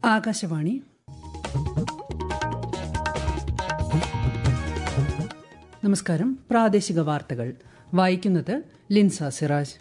ആകാശവാണി നമസ്കാരം പ്രാദേശിക വാർത്തകൾ വായിക്കുന്നത് ലിൻസ സിറാജ്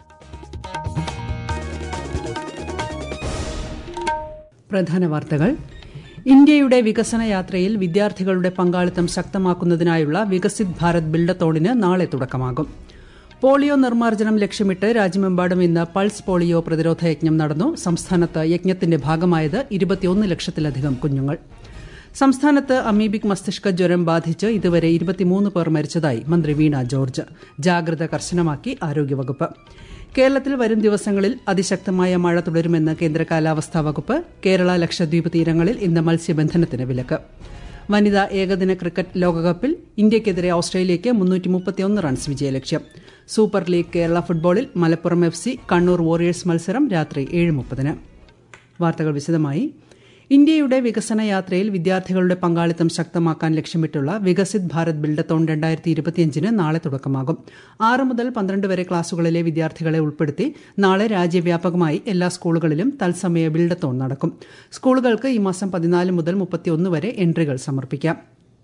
പ്രധാന വാർത്തകൾ ഇന്ത്യയുടെ വികസന യാത്രയിൽ വിദ്യാർത്ഥികളുടെ പങ്കാളിത്തം ശക്തമാക്കുന്നതിനായുള്ള വികസിത് ഭാരത് ബിൽഡത്തോണിന് നാളെ തുടക്കമാകും പോളിയോ നിർമ്മാർജ്ജനം ലക്ഷ്യമിട്ട് രാജ്യമെമ്പാടും ഇന്ന് പൾസ് പോളിയോ പ്രതിരോധ യജ്ഞം നടന്നു സംസ്ഥാനത്ത് യജ്ഞത്തിന്റെ ഭാഗമായത് ഇരുപത്തിയൊന്ന് ലക്ഷത്തിലധികം കുഞ്ഞുങ്ങൾ സംസ്ഥാനത്ത് അമീബിക് മസ്തിഷ്ക ജ്വരം ബാധിച്ച് ഇതുവരെ ഇരുപത്തിമൂന്ന് പേർ മരിച്ചതായി മന്ത്രി വീണ ജോർജ് ജാഗ്രത കർശനമാക്കി ആരോഗ്യവകുപ്പ് കേരളത്തിൽ വരും ദിവസങ്ങളിൽ അതിശക്തമായ മഴ തുടരുമെന്ന് കേന്ദ്ര കാലാവസ്ഥാ വകുപ്പ് കേരള ലക്ഷദ്വീപ് തീരങ്ങളിൽ ഇന്ന് മത്സ്യബന്ധനത്തിന് വിലക്ക് വനിതാ ഏകദിന ക്രിക്കറ്റ് ലോകകപ്പിൽ ഇന്ത്യയ്ക്കെതിരെ ഓസ്ട്രേലിയയ്ക്ക് മുന്നൂറ്റി റൺസ് വിജയലക്ഷ്യം സൂപ്പർ ലീഗ് കേരള ഫുട്ബോളിൽ Malappuram F C Kannur warriors മത്സരം രാത്രി ഏഴ് മുപ്പതിന് വാർത്തകൾ വിശദമായി ഇന്ത്യയുടെ വികസന യാത്രയിൽ വിദ്യാർത്ഥികളുടെ പങ്കാളിത്തം ശക്തമാക്കാൻ ലക്ഷ്യമിട്ടുള്ള വികസിത് ഭാരത് ബിൽഡത്തോൺ രണ്ടായിരത്തി ഇരുപത്തിയഞ്ചിന് നാളെ തുടക്കമാകും ആറ് മുതൽ പന്ത്രണ്ട് വരെ ക്ലാസുകളിലെ വിദ്യാർത്ഥികളെ ഉൾപ്പെടുത്തി നാളെ രാജ്യവ്യാപകമായി എല്ലാ സ്കൂളുകളിലും തത്സമയ ബിൽഡത്തോൺ നടക്കും സ്കൂളുകൾക്ക് ഈ മാസം പതിനാല് മുതൽ മുപ്പത്തിയൊന്ന് വരെ എൻട്രികൾ സമർപ്പിക്കാം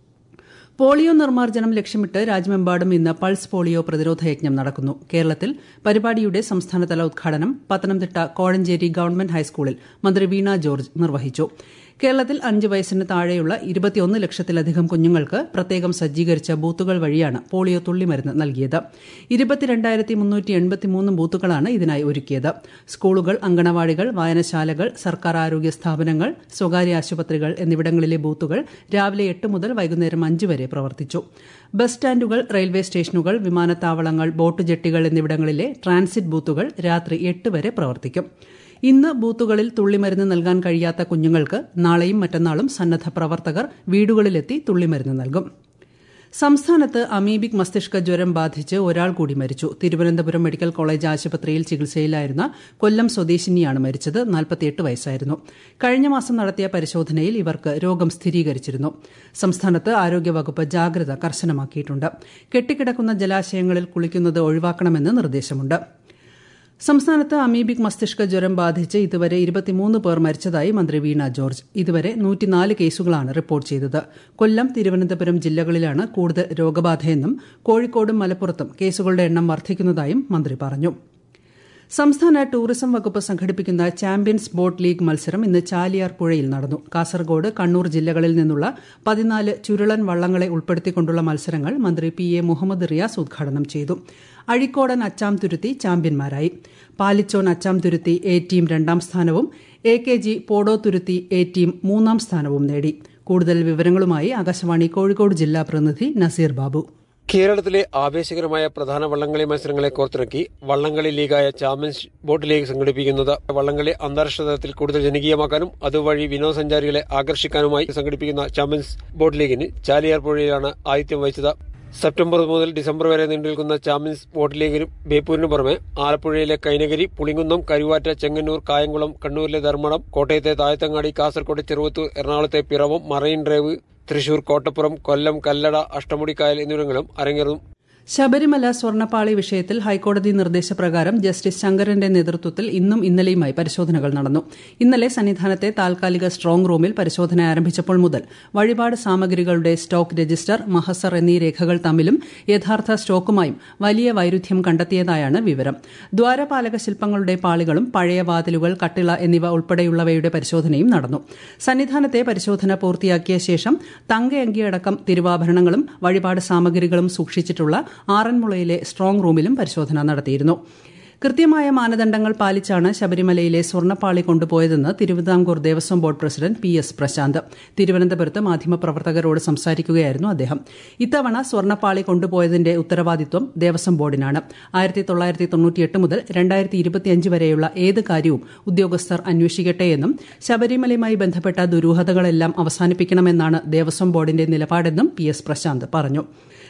പോളിയോ നിർമ്മാർജ്ജനം ലക്ഷ്യമിട്ട് രാജ്യമെമ്പാടും ഇന്ന് പൾസ് പോളിയോ പ്രതിരോധ യജ്ഞം നടക്കുന്നു കേരളത്തിൽ പരിപാടിയുടെ സംസ്ഥാനതല ഉദ്ഘാടനം പത്തനംതിട്ട കോഴഞ്ചേരി ഗവൺമെന്റ് ഹൈസ്കൂളിൽ മന്ത്രി വീണ ജോർജ് നിർവഹിച്ചു കേരളത്തിൽ അഞ്ച് വയസ്സിന് താഴെയുള്ള ഇരുപത്തിയൊന്ന് ലക്ഷത്തിലധികം കുഞ്ഞുങ്ങൾക്ക് പ്രത്യേകം സജ്ജീകരിച്ച ബൂത്തുകൾ വഴിയാണ് പോളിയോ തുള്ളിമരുന്ന് നൽകിയത് ഇരുപത്തിരണ്ടായിരത്തി മുന്നൂറ്റി എൺപത്തിമൂന്ന് ബൂത്തുകളാണ് ഇതിനായി ഒരുക്കിയത് സ്കൂളുകൾ അങ്കണവാടികൾ വായനശാലകൾ സർക്കാർ ആരോഗ്യ സ്ഥാപനങ്ങൾ സ്വകാര്യ ആശുപത്രികൾ എന്നിവിടങ്ങളിലെ ബൂത്തുകൾ രാവിലെ എട്ട് മുതൽ വൈകുന്നേരം അഞ്ച് വരെ പ്രവർത്തിച്ചു ബസ് സ്റ്റാൻഡുകൾ റെയിൽവേ സ്റ്റേഷനുകൾ വിമാനത്താവളങ്ങൾ ബോട്ട് ജെട്ടികൾ എന്നിവിടങ്ങളിലെ ട്രാൻസിറ്റ് ബൂത്തുകൾ രാത്രി എട്ട് വരെ പ്രവർത്തിക്കും ഇന്ന് ബൂത്തുകളിൽ തുള്ളിമരുന്ന് നൽകാൻ കഴിയാത്ത കുഞ്ഞുങ്ങൾക്ക് നാളെയും മറ്റന്നാളും സന്നദ്ധ പ്രവർത്തകർ വീടുകളിലെത്തി തുള്ളിമരുന്ന് നൽകും സംസ്ഥാനത്ത് അമീബിക് മസ്തിഷ്ക ജ്വരം ബാധിച്ച് ഒരാൾ കൂടി മരിച്ചു തിരുവനന്തപുരം മെഡിക്കൽ കോളേജ് ആശുപത്രിയിൽ ചികിത്സയിലായിരുന്ന കൊല്ലം സ്വദേശിനിയാണ് മരിച്ചത് നാൽപ്പത്തിയെട്ട് വയസ്സായിരുന്നു കഴിഞ്ഞ മാസം നടത്തിയ പരിശോധനയിൽ ഇവർക്ക് രോഗം സ്ഥിരീകരിച്ചിരുന്നു സംസ്ഥാനത്ത് ആരോഗ്യവകുപ്പ് ജാഗ്രത കർശനമാക്കിയിട്ടുണ്ട് കെട്ടിക്കിടക്കുന്ന ജലാശയങ്ങളിൽ കുളിക്കുന്നത് ഒഴിവാക്കണമെന്ന് നിർദ്ദേശമുണ്ട് സംസ്ഥാനത്ത് അമീബിക് മസ്തിഷ്ക ജ്വരം ബാധിച്ച് ഇതുവരെ ഇരുപത്തിമൂന്ന് പേർ മരിച്ചതായി മന്ത്രി വീണ ജോർജ് ഇതുവരെ നൂറ്റിനാല് കേസുകളാണ് റിപ്പോർട്ട് ചെയ്തത് കൊല്ലം തിരുവനന്തപുരം ജില്ലകളിലാണ് കൂടുതൽ രോഗബാധയെന്നും കോഴിക്കോടും മലപ്പുറത്തും കേസുകളുടെ എണ്ണം വർദ്ധിക്കുന്നതായും മന്ത്രി പറഞ്ഞു സംസ്ഥാന ടൂറിസം വകുപ്പ് സംഘടിപ്പിക്കുന്ന ചാമ്പ്യൻസ് ബോട്ട് ലീഗ് മത്സരം ഇന്ന് ചാലിയാർ പുഴയിൽ നടന്നു കാസർഗോഡ് കണ്ണൂർ ജില്ലകളിൽ നിന്നുള്ള പതിനാല് ചുരുളൻ വള്ളങ്ങളെ ഉൾപ്പെടുത്തിക്കൊണ്ടുള്ള മത്സരങ്ങൾ മന്ത്രി പി എ മുഹമ്മദ് റിയാസ് ഉദ്ഘാടനം ചെയ്തു അഴിക്കോടൻ അച്ചാം തുരുത്തി ചാമ്പ്യന്മാരായി പാലിച്ചോൻ അച്ചാം തുരുത്തി എ ടീം രണ്ടാം സ്ഥാനവും A K G Podo Thuruthi A team മൂന്നാം സ്ഥാനവും നേടി കൂടുതൽ വിവരങ്ങളുമായി ആകാശവാണി കോഴിക്കോട് ജില്ലാ പ്രതിനിധി നസീർ ബാബു കേരളത്തിലെ ആവേശകരമായ പ്രധാന വള്ളംകളി മത്സരങ്ങളെ കോർത്തിണക്കി വള്ളംകളി ലീഗായ ചാമ്പ്യൻസ് ബോട്ട് ലീഗ് സംഘടിപ്പിക്കുന്നത് വള്ളംകളി അന്താരാഷ്ട്ര തലത്തിൽ കൂടുതൽ ജനകീയമാക്കാനും അതുവഴി വിനോദസഞ്ചാരികളെ ആകർഷിക്കാനുമായി സംഘടിപ്പിക്കുന്ന ചാമ്പ്യൻസ് ബോട്ട് ലീഗിന് ചാലിയാർ പുഴയിലാണ് ആതിഥ്യം വഹിച്ചത് സെപ്റ്റംബർ മുതൽ ഡിസംബർ വരെ നീണ്ടുനിൽക്കുന്ന ചാമ്പ്യൻസ് ബോട്ട് ലീഗിനും ബേപ്പൂരിനും പുറമെ ആലപ്പുഴയിലെ കൈനഗരി പുളിങ്കുന്നം കരുവാറ്റ ചെങ്ങന്നൂർ കായംകുളം കണ്ണൂരിലെ ധർമ്മടം കോട്ടയത്തെ താഴത്തങ്ങാടി കാസർകോട് ചെറുവത്തൂർ എറണാകുളത്തെ പിറവം മറൈൻ ഡ്രൈവ് തൃശൂർ കോട്ടപ്പുറം കൊല്ലം കല്ലട അഷ്ടമുടിക്കായൽ എന്നിവിടങ്ങളും അരങ്ങേറും ശബരിമല സ്വർണ്ണപ്പാളി വിഷയത്തിൽ ഹൈക്കോടതി നിർദ്ദേശപ്രകാരം ജസ്റ്റിസ് ശങ്കരന്റെ നേതൃത്വത്തിൽ ഇന്നും ഇന്നലെയുമായി പരിശോധനകൾ നടന്നു ഇന്നലെ സന്നിധാനത്തെ താൽക്കാലിക സ്ട്രോങ് റൂമിൽ പരിശോധന ആരംഭിച്ചപ്പോൾ മുതൽ വഴിപാട് സാമഗ്രികളുടെ സ്റ്റോക്ക് രജിസ്റ്റർ മഹസർ എന്നീ രേഖകൾ തമ്മിലും യഥാർത്ഥ സ്റ്റോക്കുമായും വലിയ വൈരുദ്ധ്യം കണ്ടെത്തിയതായാണ് വിവരം ദ്വാരപാലക ശില്പങ്ങളുടെ പാളികളും പഴയ വാതിലുകൾ കട്ടിള എന്നിവ ഉൾപ്പെടെയുള്ളവയുടെ പരിശോധനയും നടന്നു സന്നിധാനത്തെ പരിശോധന പൂർത്തിയാക്കിയ ശേഷം തങ്കയങ്കിയടക്കം തിരുവാഭരണങ്ങളും വഴിപാട് സാമഗ്രികളും സൂക്ഷിച്ചിട്ടുള്ള ആറന്മുളയിലെ സ്ട്രോങ് റൂമിലും പരിശോധന നടത്തിയിരുന്നു കൃത്യമായ മാനദണ്ഡങ്ങൾ പാലിച്ചാണ് ശബരിമലയിലെ സ്വർണ്ണപ്പാളി കൊണ്ടുപോയതെന്ന് Travancore Devaswom board president P S Prashanth തിരുവനന്തപുരത്ത് മാധ്യമപ്രവർത്തകരോട് സംസാരിക്കുകയായിരുന്നു അദ്ദേഹം ഇത്തവണ സ്വർണ്ണപ്പാളി കൊണ്ടുപോയതിന്റെ ഉത്തരവാദിത്വം ദേവസ്വം ബോർഡിനാണ് ആയിരത്തി തൊള്ളായിരത്തി തൊണ്ണൂറ്റിയെട്ട് മുതൽ രണ്ടായിരത്തി ഇരുപത്തിയഞ്ച് വരെയുള്ള ഏത് കാര്യവും ഉദ്യോഗസ്ഥർ അന്വേഷിക്കട്ടെയെന്നും ശബരിമലയുമായി ബന്ധപ്പെട്ട ദുരൂഹതകളെല്ലാം അവസാനിപ്പിക്കണമെന്നാണ് ദേവസ്വം ബോർഡിന്റെ നിലപാടെന്നും പി എസ് പ്രശാന്ത് പറഞ്ഞു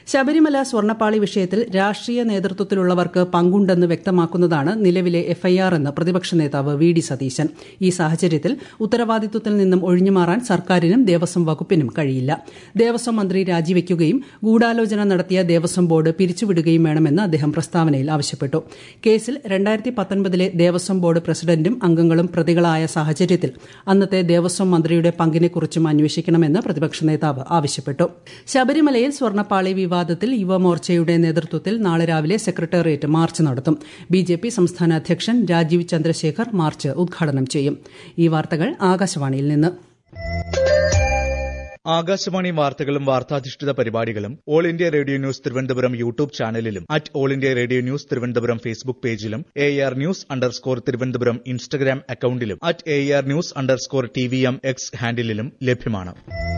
ശബരിമല സ്വർണ്ണപ്പാളി വിഷയത്തിൽ രാഷ്ട്രീയ നേതൃത്വത്തിലുള്ളവർക്ക് പങ്കുണ്ടെന്ന് വ്യക്തമാക്കുന്നതാണ് നിലവിലെ എഫ്ഐആർ എന്ന് പ്രതിപക്ഷ നേതാവ് വി ഡി സതീശൻ ഈ സാഹചര്യത്തിൽ ഉത്തരവാദിത്വത്തിൽ നിന്നും ഒഴിഞ്ഞുമാറാൻ സർക്കാരിനും ദേവസ്വം വകുപ്പിനും കഴിയില്ല ദേവസ്വം മന്ത്രി രാജിവെക്കുകയും ഗൂഢാലോചന നടത്തിയ ദേവസ്വം ബോർഡ് പിരിച്ചുവിടുകയും വേണമെന്ന് അദ്ദേഹം പ്രസ്താവനയിൽ ആവശ്യപ്പെട്ടു കേസിൽ രണ്ടായിരത്തി പത്തൊൻപതിലെ ദേവസ്വം ബോർഡ് പ്രസിഡന്റും അംഗങ്ങളും പ്രതികളായ സാഹചര്യത്തിൽ അന്നത്തെ ദേവസ്വം മന്ത്രിയുടെ പങ്കിനെക്കുറിച്ചും അന്വേഷിക്കണമെന്ന് പ്രതിപക്ഷ നേതാവ് ആവശ്യപ്പെട്ടു ശബരിമലയിൽ സ്വർണ്ണപ്പാളി വിവാദത്തിൽ യുവമോർച്ചയുടെ നേതൃത്വത്തിൽ നാളെ രാവിലെ സെക്രട്ടേറിയറ്റ് മാർച്ച് നടത്തും ബി ജെ പി സംസ്ഥാന അധ്യക്ഷൻ രാജീവ് ചന്ദ്രശേഖർ മാർച്ച് ഉദ്ഘാടനം ചെയ്യും ഈ വാർത്തകൾ ആകാശവാണിയിൽ നിന്ന് ആകാശവാണി വാർത്തകളും വാർത്താധിഷ്ഠിത പരിപാടികളും All India Radio news Thiruvananthapuram YouTube ചാനലിലും at All India Radio news Thiruvananthapuram Facebook പേജിലും A R news underscore Thiruvananthapuram Instagram അക്കൌണ്ടിലും at A R news underscore T V M X ഹാൻഡിലും ലഭ്യമാണ്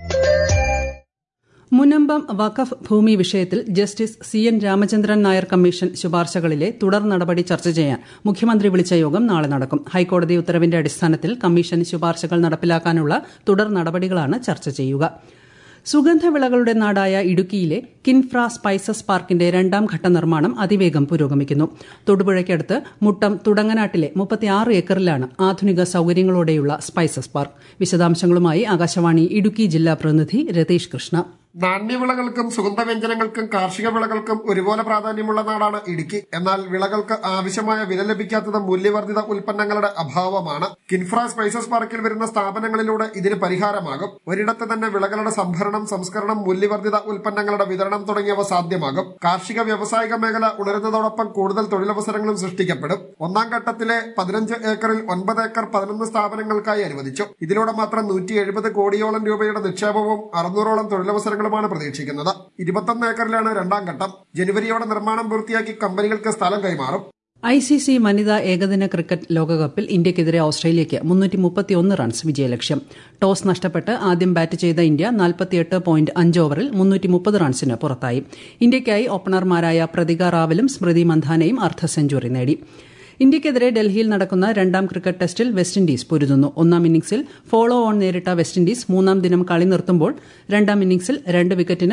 മുനമ്പം വഖഫ് ഭൂമി വിഷയത്തിൽ justice C N Ramachandran Nair commission ശുപാർശകളിലെ തുടർ നടപടി ചർച്ച ചെയ്യാൻ മുഖ്യമന്ത്രി വിളിച്ച യോഗം നാളെ നടക്കും ഹൈക്കോടതി ഉത്തരവിന്റെ അടിസ്ഥാനത്തിൽ കമ്മീഷൻ ശുപാർശകൾ നടപ്പിലാക്കാനുള്ള തുടർ നടപടികളാണ് ചർച്ച ചെയ്യുക സുഗന്ധവിളകളുടെ നാടായ ഇടുക്കിയിലെ കിൻഫ്ര സ്പൈസസ് പാർക്കിന്റെ രണ്ടാം ഘട്ട നിർമ്മാണം അതിവേഗം പുരോഗമിക്കുന്നു തൊടുപുഴയ്ക്കടുത്ത് മുട്ടം തുടങ്ങനാട്ടിലെ മുപ്പത്തിയാറ് ഏക്കറിലാണ് ആധുനിക സൌകര്യങ്ങളോടെയുള്ള സ്പൈസസ് പാർക്ക് വിശദാംശങ്ങളുമായി ആകാശവാണി ഇടുക്കി ജില്ലാ പ്രതിനിധി രതീഷ് കൃഷ്ണ നാണ്യവിളകൾക്കും സുഗന്ധവ്യഞ്ജനങ്ങൾക്കും കാർഷിക വിളകൾക്കും ഒരുപോലെ പ്രാധാന്യമുള്ള നാടാണ് ഇടുക്കി എന്നാൽ വിളകൾക്ക് ആവശ്യമായ വില ലഭിക്കാത്തത് മൂല്യവർദ്ധിത ഉൽപ്പന്നങ്ങളുടെ അഭാവമാണ് കിൻഫ്ര സ്പൈസസ് പാർക്കിൽ വരുന്ന സ്ഥാപനങ്ങളിലൂടെ ഇതിന് പരിഹാരമാകും ഒരിടത്ത് തന്നെ വിളകളുടെ സംഭരണം സംസ്കരണം മൂല്യവർദ്ധിത ഉൽപ്പന്നങ്ങളുടെ വിതരണം തുടങ്ങിയവ സാധ്യമാകും കാർഷിക വ്യാവസായിക മേഖല ഉണരുന്നതോടൊപ്പം കൂടുതൽ തൊഴിലവസരങ്ങളും സൃഷ്ടിക്കപ്പെടും ഒന്നാം ഘട്ടത്തിലെ പതിനഞ്ച് ഏക്കറിൽ ഒൻപത് ഏക്കർ പതിനൊന്ന് സ്ഥാപനങ്ങൾക്കായി അനുവദിച്ചു ഇതിലൂടെ മാത്രം നൂറ്റി എഴുപത് കോടിയോളം രൂപയുടെ നിക്ഷേപവും അറുന്നൂറോളം തൊഴിലവസരങ്ങളും ങ്ങളുമാണ് പ്രതീക്ഷിക്കുന്നത് ഇരുപത്തൊന്ന് ഏക്കറിലാണ് രണ്ടാം ഘട്ടം ജനുവരിയോടെ നിർമ്മാണം പൂർത്തിയാക്കി കമ്പനികൾക്ക് സ്ഥലം കൈമാറും ഐ സി സി വനിതാ ഏകദിന ക്രിക്കറ്റ് ലോകകപ്പിൽ ഇന്ത്യക്കെതിരെ ഓസ്ട്രേലിയയ്ക്ക് മുന്നൂറ്റി മുപ്പത്തിയൊന്ന് റൺസ് വിജയലക്ഷ്യം ടോസ് നഷ്ടപ്പെട്ട് ആദ്യം ബാറ്റ് ചെയ്ത ഇന്ത്യ നാൽപ്പത്തിയെട്ട് പോയിന്റ് അഞ്ച് ഓവറിൽ മുന്നൂറ്റി മുപ്പത് റൺസിന് പുറത്തായി ഇന്ത്യയ്ക്കായി ഓപ്പണർമാരായ പ്രതിക റാവലും സ്മൃതി മന്ധാനയും അർദ്ധ സെഞ്ചുറി നേടി ഇന്ത്യയ്ക്കെതിരെ ഡൽഹിയിൽ നടക്കുന്ന രണ്ടാം ക്രിക്കറ്റ് ടെസ്റ്റിൽ വെസ്റ്റ് ഇൻഡീസ് പൊരുതുന്നു ഒന്നാം ഇന്നിംഗ്സിൽ ഫോളോ ഓൺ നേരിട്ട വെസ്റ്റ് ഇൻഡീസ് മൂന്നാം ദിനം കളി നിർത്തുമ്പോൾ രണ്ടാം ഇന്നിംഗ്സിൽ രണ്ട് വിക്കറ്റിന്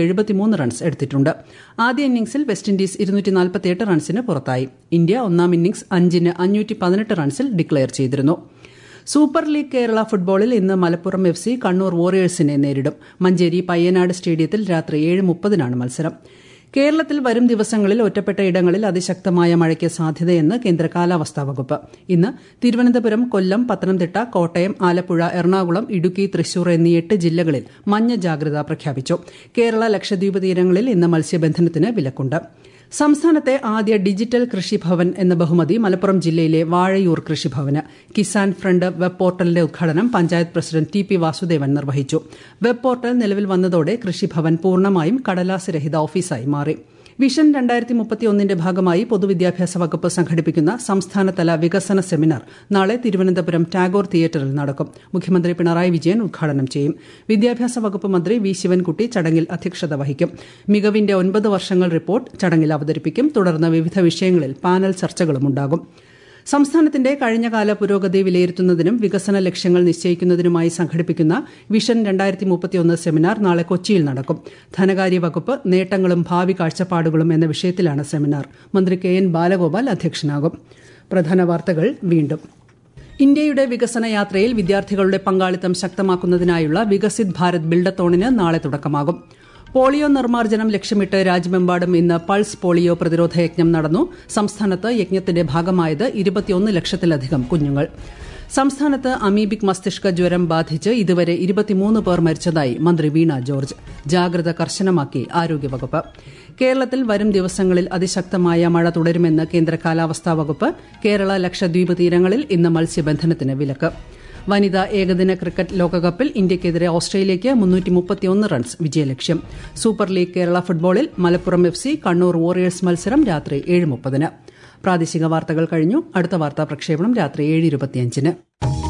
റൺസ് എടുത്തിട്ടുണ്ട് ആദ്യ ഇന്നിംഗ്സിൽ വെസ്റ്റ് ഇൻഡീസ് ഇരുന്നൂറ്റി റൺസിന് പുറത്തായി ഇന്ത്യ ഒന്നാം ഇന്നിംഗ്സ് അഞ്ചിന് അഞ്ഞൂറ്റി പതിനെട്ട് റൺസിൽ ഡിക്ലയർ ചെയ്തിരുന്നു സൂപ്പർ ലീഗ് കേരള ഫുട്ബോളിൽ ഇന്ന് മലപ്പുറം എഫ് സി കണ്ണൂർ വോറിയേഴ്സിനെ നേരിടും മഞ്ചേരി പയ്യനാട് സ്റ്റേഡിയത്തിൽ രാത്രി ഏഴ് മുപ്പതിനാണ് മത്സരം കേരളത്തിൽ വരും ദിവസങ്ങളിൽ ഒറ്റപ്പെട്ട ഇടങ്ങളിൽ അതിശക്തമായ മഴയ്ക്ക് സാധ്യതയെന്ന് കേന്ദ്ര കാലാവസ്ഥാ വകുപ്പ് ഇന്ന് തിരുവനന്തപുരം കൊല്ലം പത്തനംതിട്ട കോട്ടയം ആലപ്പുഴ എറണാകുളം ഇടുക്കി തൃശൂർ എന്നീ എട്ട് ജില്ലകളിൽ മഞ്ഞ ജാഗ്രത പ്രഖ്യാപിച്ചു കേരള ലക്ഷദ്വീപ് തീരങ്ങളിൽ ഇന്ന് മത്സ്യബന്ധനത്തിന് വിലക്കുണ്ട് സംസ്ഥാനത്തെ ആദ്യ ഡിജിറ്റൽ കൃഷിഭവൻ എന്ന ബഹുമതി മലപ്പുറം ജില്ലയിലെ വാഴയൂർ കൃഷിഭവന് കിസാൻ ഫ്രണ്ട് വെബ് പോർട്ടലിന്റെ ഉദ്ഘാടനം panchayat president T P Vasudevan നിർവഹിച്ചു വെബ് പോർട്ടൽ നിലവിൽ വന്നതോടെ കൃഷിഭവൻ പൂർണ്ണമായും കടലാസ് രഹിത ഓഫീസായി മാറി വിഷൻ രണ്ടായിരത്തി മുപ്പത്തിയൊന്നിന്റെ ഭാഗമായി പൊതുവിദ്യാഭ്യാസ വകുപ്പ് സംഘടിപ്പിക്കുന്ന സംസ്ഥാനതല വികസന സെമിനാർ നാളെ തിരുവനന്തപുരം ടാഗോർ തിയേറ്ററിൽ നടക്കും മുഖ്യമന്ത്രി പിണറായി വിജയൻ ഉദ്ഘാടനം ചെയ്യും വിദ്യാഭ്യാസ വകുപ്പ് മന്ത്രി വി ശിവൻകുട്ടി ചടങ്ങിൽ അധ്യക്ഷത വഹിക്കും മികവിന്റെ ഒൻപത് വർഷങ്ങൾ റിപ്പോർട്ട് ചടങ്ങിൽ അവതരിപ്പിക്കും തുടർന്ന് വിവിധ വിഷയങ്ങളിൽ പാനൽ ചർച്ചകളും ഉണ്ടാകും സംസ്ഥാനത്തിന്റെ കഴിഞ്ഞകാല പുരോഗതി വിലയിരുത്തുന്നതിനും വികസന ലക്ഷ്യങ്ങൾ നിശ്ചയിക്കുന്നതിനുമായി സംഘടിപ്പിക്കുന്ന വിഷൻ രണ്ടായിരത്തി മുപ്പത്തിയൊന്ന് സെമിനാർ നാളെ കൊച്ചിയിൽ നടക്കും ധനകാര്യ വകുപ്പ് നേട്ടങ്ങളും ഭാവി കാഴ്ചപ്പാടുകളും എന്ന വിഷയത്തിലാണ് സെമിനാർ മന്ത്രി കെ എൻ ബാലഗോപാൽ അധ്യക്ഷനാകും പ്രധാന വാർത്തകൾ വീണ്ടും ഇന്ത്യയുടെ വികസന യാത്രയിൽ വിദ്യാർത്ഥികളുടെ പങ്കാളിത്തം ശക്തമാക്കുന്നതിനായുള്ള വികസിത് ഭാരത് ബിൽഡത്തോണിന് നാളെ തുടക്കമാകും പോളിയോ നിർമ്മാർജ്ജനം ലക്ഷ്യമിട്ട് രാജ്യമെമ്പാടും ഇന്ന് പൾസ് പോളിയോ പ്രതിരോധ യജ്ഞം നടന്നു സംസ്ഥാനത്ത് യജ്ഞത്തിന്റെ ഭാഗമായത് ഇരുപത്തിയൊന്ന് ലക്ഷത്തിലധികം കുഞ്ഞുങ്ങൾ സംസ്ഥാനത്ത് അമീബിക് മസ്തിഷ്ക ജ്വരം ബാധിച്ച് ഇതുവരെ ഇരുപത്തിമൂന്ന് പേർ മരിച്ചതായി മന്ത്രി വീണ ജോർജ് ജാഗ്രത കർശനമാക്കി ആരോഗ്യവകുപ്പ് കേരളത്തിൽ വരും ദിവസങ്ങളിൽ അതിശക്തമായ മഴ തുടരുമെന്ന് കേന്ദ്ര കാലാവസ്ഥാ വകുപ്പ് കേരള ലക്ഷദ്വീപ് തീരങ്ങളിൽ ഇന്ന് മത്സ്യബന്ധനത്തിന് വിലക്ക് വനിതാ ഏകദിന ക്രിക്കറ്റ് ലോകകപ്പിൽ ഇന്ത്യയ്ക്കെതിരെ ഓസ്ട്രേലിയയ്ക്ക് മുന്നൂറ്റി മുപ്പത്തിയൊന്ന് റൺസ് വിജയലക്ഷ്യം സൂപ്പർ ലീഗ് കേരള ഫുട്ബോളിൽ Malappuram F C Kannur warriors മത്സരം രാത്രി ഏഴ് മുപ്പതിന് പ്രാദേശിക വാർത്തകൾ കഴിഞ്ഞു അടുത്ത വാർത്താ പ്രക്ഷേപണം രാത്രി ഏഴ് ഇരുപത്തിയഞ്ചിന്